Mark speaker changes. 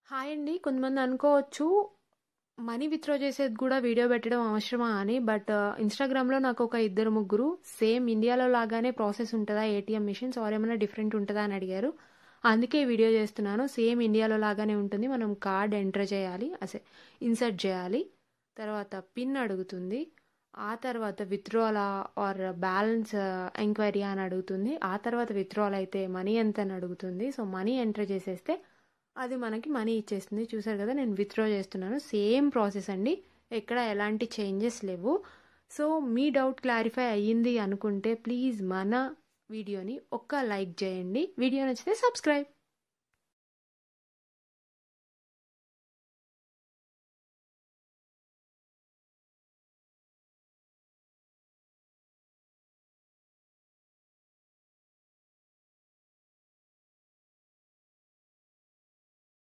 Speaker 1: Hi అండి. కొంతమంది అనుకోవచ్చు, మనీ విత్‌డ్రా చేసేది గూడా వీడియో పెట్టడం అవసరమా అని. బట్ ఇన్‌స్టాగ్రామ్‌లో నాకొక ఇద్దరు, ముగ్గురు సేమ్ ఇండియాలో లాగానే ప్రాసెస్ ఉంటదా ఏటీఎం మిషన్స్ ఆర్ ఏమైనా డిఫరెంట్ ఉంటదా అని అడిగారు. అందుకే ఈ వీడియో చేస్తున్నాను. సేమ్ ఇండియాలో లాగానే ఉంటుంది. మనం కార్డ్ ఎంటర్ చేయాలి. అసే ఇన్సర్ట్ చేయాలి. తర్వాత పిన్ అడుగుతుంది. ఆ తర్వాత విత్‌డ్రాలా ఆర్ బ్యాలెన్స్ ఎంక్వైరీయా అని అడుగుతుంది. ఆ తర్వాత విత్‌డ్రాల్ అయితే మనీ ఎంత అని అడుగుతుంది. సో, మనీ ఎంటర్ చేసేస్తే అది మనకి మనీ ఇచ్చేస్తుంది. చూసారు కదా! నేను విత్‌డ్రా చేస్తున్నాను. సేమ్ ప్రాసెస్ అండి. ఎక్కడ ఎలాంటి చేంజెస్ లేవు. సో, మీ డౌట్ క్లారిఫై అయ్యింది అనుకుంటే ప్లీజ్ మన వీడియోని ఒక్క లైక్ చేయండి. వీడియో నచ్చితే సబ్స్క్రైబ్.